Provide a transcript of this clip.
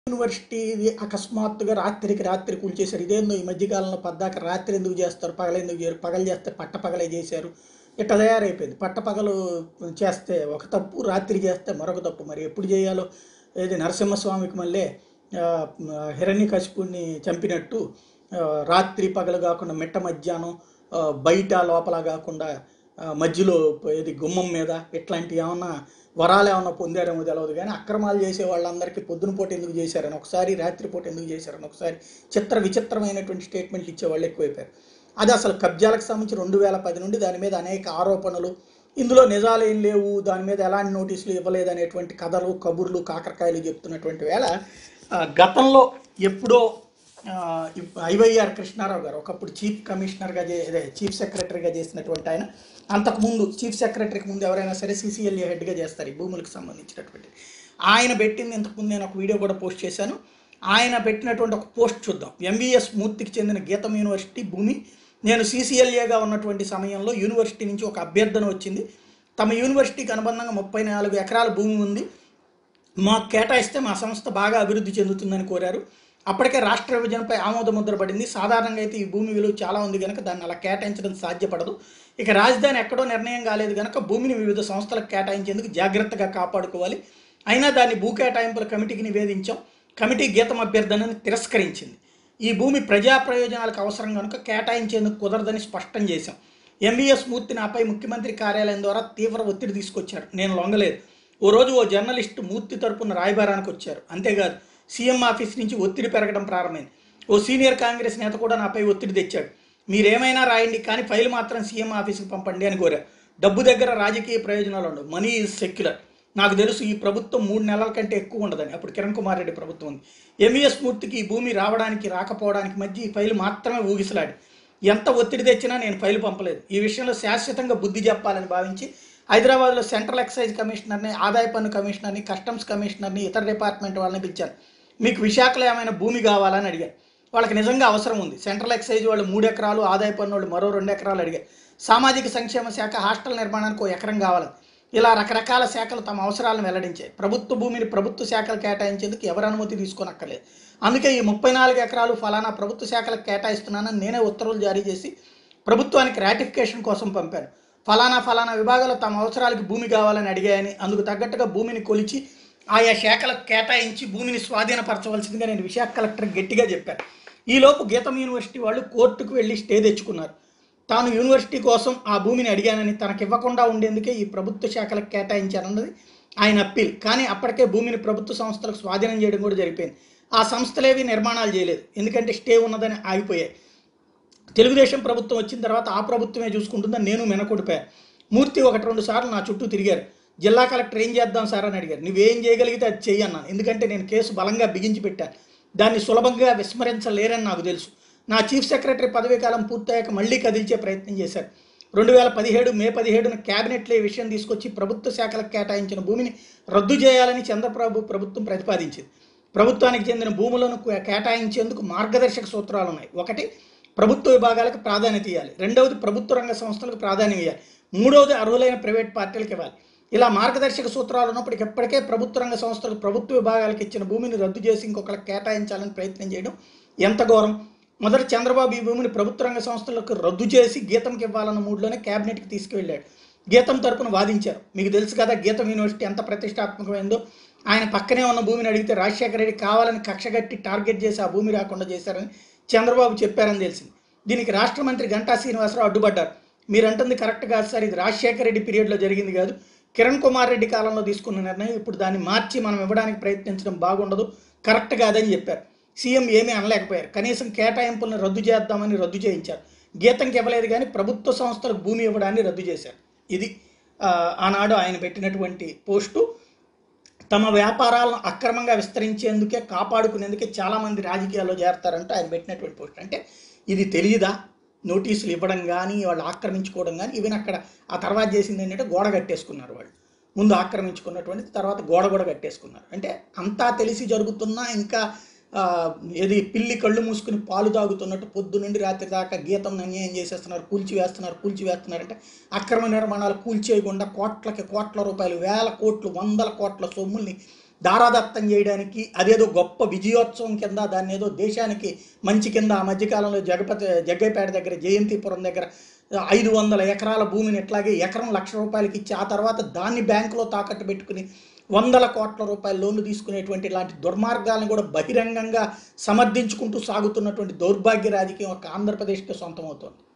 university అకస్మాత్తుగా రాత్రికి రాత్రి కూల్చేశారు ఇదేందో ఈ మధ్యకాలంలో పద్దాక రాత్రి ఎందుకు చేస్తారు పగలు ఎందుకు చేయరు పగలు చేస్తే పట్ట పగలే చేశారు ఇట్లా తయారైపోయింది పట్ట పగలు చేస్తే ఒక తప్పు రాత్రి చేస్తే మరొక తప్పు మరి ఎప్పుడు చేయాలో ఏది నరసింహస్వామికి మళ్ళీ హిరణ్య కశిపుణ్ణి చంపినట్టు ఆ, రాత్రి పగలు కాకుండా మిట్ట మధ్యాహ్నం ఆ, బయట లోపల కాకుండా ఆ, మధ్యలో ఇది గుమ్మం మీద ఇట్లాంటి ఏమన్నా వరాలు ఏమన్నా పొందారేమో తెలియదు కానీ అక్రమాలు చేసే వాళ్ళందరికీ పొద్దున పూట ఎందుకు చేశారని ఒకసారి రాత్రి పూట ఎందుకు చేశారని ఒకసారి చిత్ర విచిత్రమైనటువంటి స్టేట్మెంట్లు ఇచ్చేవాళ్ళు ఎక్కువైపోయారు అది అసలు కబ్జాలకు సంబంధించి రెండు వేల పది నుండి దాని మీద అనేక ఆరోపణలు ఇందులో నిజాలు ఏం లేవు దాని మీద ఎలాంటి నోటీసులు ఇవ్వలేదు అనేటువంటి కథలు కబుర్లు కాకరకాయలు చెప్తున్నటువంటి వేళ ఆ, గతంలో ఎప్పుడో ఆ, ఇప్- ఐవైఆర్ కృష్ణారావు గారు ఒకప్పుడు చీఫ్ కమిషనర్గా చే అదే చీఫ్ సెక్రటరీగా చేసినటువంటి ఆయన అంతకుముందు చీఫ్ సెక్రటరీకి ముందు ఎవరైనా సరే సీసీఎల్ఏ హెడ్గా చేస్తారు ఈ భూములకు సంబంధించినటువంటి ఆయన పెట్టింది ఇంతకుముందు నేను ఒక వీడియో కూడా పోస్ట్ చేశాను ఆయన పెట్టినటువంటి ఒక పోస్ట్ చూద్దాం ఎంవిఎస్ మూర్తికి చెందిన గీతం యూనివర్సిటీ భూమి నేను సీసీఎల్ఏగా ఉన్నటువంటి సమయంలో యూనివర్సిటీ నుంచి ఒక అభ్యర్థన వచ్చింది తమ యూనివర్సిటీకి అనుబంధంగా ముప్పై నాలుగు ఎకరాల భూమి ఉంది మాకు కేటాయిస్తే మా సంస్థ బాగా అభివృద్ధి చెందుతుందని కోరారు అప్పటికే రాష్ట్ర విభజనపై ఆమోద ముద్ర పడింది సాధారణంగా అయితే ఈ భూమి విలువ చాలా ఉంది కనుక దాన్ని అలా కేటాయించడం సాధ్యపడదు ఇక రాజధాని ఎక్కడో నిర్ణయం కాలేదు కనుక భూమిని వివిధ సంస్థలకు కేటాయించేందుకు జాగ్రత్తగా కాపాడుకోవాలి అయినా దాన్ని భూ కేటాయింపుల కమిటీకి నివేదించాం కమిటీ గీతం అభ్యర్థనని తిరస్కరించింది ఈ భూమి ప్రజా ప్రయోజనాలకు అవసరం కనుక కేటాయించేందుకు కుదరదని స్పష్టం చేశాం ఎంబీఎస్ మూర్తి నాపై ముఖ్యమంత్రి కార్యాలయం ద్వారా తీవ్ర ఒత్తిడి తీసుకొచ్చారు నేను లొంగలేదు ఓ రోజు ఓ జర్నలిస్ట్ మూర్తి తరపున రాయబారానికి వచ్చారు అంతేకాదు సీఎం ఆఫీస్ నుంచి ఒత్తిడి పెరగడం ప్రారంభమైంది ఓ సీనియర్ కాంగ్రెస్ నేత కూడా నాపై ఒత్తిడి తెచ్చాడు మీరేమైనా రాయండి కానీ ఫైల్ మాత్రం సీఎం ఆఫీస్కి పంపండి అని కోరారు డబ్బు దగ్గర రాజకీయ ప్రయోజనాలు ఉండవు మనీ ఈజ్ సెక్యులర్ నాకు తెలుసు ఈ ప్రభుత్వం మూడు నెలల కంటే ఎక్కువ ఉండదని అప్పుడు కిరణ్ కుమార్ రెడ్డి ప్రభుత్వం ఉంది ఎంఈఎస్ మూర్తికి ఈ భూమి రావడానికి రాకపోవడానికి మధ్య ఈ ఫైల్ మాత్రమే ఊగిసలాడి ఎంత ఒత్తిడి తెచ్చినా నేను ఫైల్ పంపలేదు ఈ విషయంలో శాశ్వతంగా బుద్ధి చెప్పాలని భావించి హైదరాబాద్లో సెంట్రల్ ఎక్సైజ్ కమిషనర్ని ఆదాయ పన్ను కమిషనర్ని కస్టమ్స్ కమిషనర్ని ఇతర డిపార్ట్మెంట్ వాళ్ళని పిలిచాను మీకు విశాఖలో ఏమైనా భూమి కావాలని అడిగారు వాళ్ళకి నిజంగా అవసరం ఉంది సెంట్రల్ ఎక్సైజ్ వాళ్ళు మూడు ఎకరాలు ఆదాయ పన్ను వాళ్ళు మరో రెండు ఎకరాలు అడిగారు సామాజిక సంక్షేమ శాఖ హాస్టల్ నిర్మాణానికి ఓ ఎకరం కావాలి ఇలా రకరకాల శాఖలు తమ అవసరాలను వెల్లడించాయి ప్రభుత్వ భూమిని ప్రభుత్వ శాఖలు కేటాయించేందుకు ఎవరి అనుమతి తీసుకోనక్కర్లేదు అందుకే ఈ ముప్పై నాలుగు ఎకరాలు ఫలానా ప్రభుత్వ శాఖలకు కేటాయిస్తున్నానని నేనే ఉత్తర్వులు జారీ చేసి ప్రభుత్వానికి రాటిఫికేషన్ కోసం పంపాను ఫలానా ఫలానా విభాగాలు తమ అవసరాలకు భూమి కావాలని అడిగాయని అందుకు తగ్గట్టుగా భూమిని కొలిచి ఆయా శాఖలకు కేటాయించి భూమిని స్వాధీనపరచవలసిందిగా నేను విశాఖ కలెక్టర్ గట్టిగా చెప్పాను ఈలోపు గీతం యూనివర్సిటీ వాళ్ళు కోర్టుకు వెళ్ళి స్టే తెచ్చుకున్నారు తాను యూనివర్సిటీ కోసం ఆ భూమిని అడిగానని తనకు ఇవ్వకుండా ఉండేందుకే ఈ ప్రభుత్వ శాఖలకు కేటాయించారన్నది ఆయన అప్పీల్ కానీ అప్పటికే భూమిని ప్రభుత్వ సంస్థలకు స్వాధీనం చేయడం కూడా జరిపోయింది ఆ సంస్థలేవి నిర్మాణాలు చేయలేదు ఎందుకంటే స్టే ఉన్నదని ఆగిపోయాయి తెలుగుదేశం ప్రభుత్వం వచ్చిన తర్వాత ఆ ప్రభుత్వమే చూసుకుంటుందని నేను మెనకొడిపోయాను మూర్తి ఒకటి రెండు సార్లు నా చుట్టూ తిరిగారు జిల్లా కలెక్టర్ ఏం చేద్దాం సార్ అని అడిగారు నువ్వేం చేయగలిగితే అది చెయ్యి అన్నాను ఎందుకంటే నేను కేసు బలంగా బిగించి పెట్టాను దాన్ని సులభంగా విస్మరించలేరని నాకు తెలుసు నా చీఫ్ సెక్రటరీ పదవీ కాలం పూర్తయ్యాక మళ్ళీ కదిల్చే ప్రయత్నం చేశారు రెండు వేల పదిహేడు మే పదిహేడున క్యాబినెట్లో ఈ విషయం తీసుకొచ్చి ప్రభుత్వ శాఖలకు కేటాయించిన భూమిని రద్దు చేయాలని చంద్రబాబు ప్రభుత్వం ప్రతిపాదించింది ప్రభుత్వానికి చెందిన భూములను కే- కేటాయించేందుకు మార్గదర్శక సూత్రాలు ఉన్నాయి ఒకటి ప్రభుత్వ విభాగాలకు ప్రాధాన్యత ఇవ్వాలి రెండవది ప్రభుత్వ రంగ సంస్థలకు ప్రాధాన్యం ఇవ్వాలి మూడవది అర్హులైన ప్రైవేట్ పార్టీలకు ఇవ్వాలి ఇలా మార్గదర్శక సూత్రాలు ఉన్నప్పటికీ ఎప్పటికే ప్రభుత్వ రంగ సంస్థలకు ప్రభుత్వ విభాగాలకు ఇచ్చిన భూమిని రద్దు చేసి ఇంకొకరికి కేటాయించాలని ప్రయత్నం చేయడం ఎంత ఘోరం మొదట చంద్రబాబు ఈ భూమిని ప్రభుత్వ రంగ సంస్థలకు రద్దు చేసి గీతంకి ఇవ్వాలన్న మూడులోనే క్యాబినెట్కి తీసుకువెళ్ళాడు గీతం తరపున వాదించారు మీకు తెలుసు కదా గీతం యూనివర్సిటీ ఎంత ప్రతిష్టాత్మకమైందో ఆయన పక్కనే ఉన్న భూమిని అడిగితే రాజశేఖర రెడ్డి కావాలని కక్షగట్టి టార్గెట్ చేసి ఆ భూమి రాకుండా చేశారని చంద్రబాబు చెప్పారని తెలిసింది దీనికి రాష్ట్ర మంత్రి గంటా శ్రీనివాసరావు అడ్డుపడ్డారు మీరు అంటుంది కరెక్ట్ కాదు సార్ ఇది రాజశేఖర రెడ్డి పీరియడ్లో జరిగింది కాదు కిరణ్ కుమార్ రెడ్డి కాలంలో తీసుకున్న నిర్ణయం ఇప్పుడు దాన్ని మార్చి మనం ఇవ్వడానికి ప్రయత్నించడం బాగుండదు కరెక్ట్ కాదని చెప్పారు సీఎం ఏమీ అనలేకపోయారు కనీసం కేటాయింపులను రద్దు చేద్దామని రద్దు చేయించారు గీతంకి ఇవ్వలేదు కానీ ప్రభుత్వ సంస్థలకు భూమి ఇవ్వడాన్ని రద్దు చేశారు ఇది ఆ, ఆనాడు ఆయన పెట్టినటువంటి పోస్టు తమ వ్యాపారాలను అక్రమంగా విస్తరించేందుకే కాపాడుకునేందుకే చాలామంది రాజకీయాల్లో చేరతారంటే ఆయన పెట్టినటువంటి పోస్ట్ అంటే ఇది తెలియదా నోటీసులు ఇవ్వడం కానీ వాళ్ళు ఆక్రమించుకోవడం కానీ ఈవెన్ అక్కడ ఆ తర్వాత చేసింది ఏంటంటే గోడ కట్టేసుకున్నారు వాళ్ళు ముందు ఆక్రమించుకున్నటువంటి తర్వాత గోడ కూడా కట్టేసుకున్నారు అంటే అంతా తెలిసి జరుగుతున్నా ఇంకా ఆ, ఏది పిల్లి కళ్ళు మూసుకుని పాలు తాగుతున్నట్టు పొద్దు నుండి రాత్రి దాకా గీతం అన్యాయం చేసేస్తున్నారు కూల్చివేస్తున్నారు కూల్చివేస్తున్నారు అంటే అక్రమ నిర్మాణాలు కూల్చేయకుండా కోట్లకి కోట్ల రూపాయలు వేల కోట్లు వందల కోట్ల సొమ్ముల్ని దారాదత్తం చేయడానికి అదేదో గొప్ప విజయోత్సవం కింద దాన్ని ఏదో దేశానికి మంచి కింద ఆ మధ్యకాలంలో జగపతి జగ్గైపేట దగ్గర జయంతిపురం దగ్గర ఐదు వందల ఎకరాల భూమిని ఎట్లాగే ఎకరం లక్ష రూపాయలకి ఇచ్చి ఆ తర్వాత దాన్ని బ్యాంకులో తాకట్టు పెట్టుకుని వందల కోట్ల రూపాయల లోన్లు తీసుకునేటువంటి ఇలాంటి దుర్మార్గాలను కూడా బహిరంగంగా సమర్థించుకుంటూ సాగుతున్నటువంటి దౌర్భాగ్య రాజకీయం ఒక ఆంధ్రప్రదేశ్కి సొంతం అవుతోంది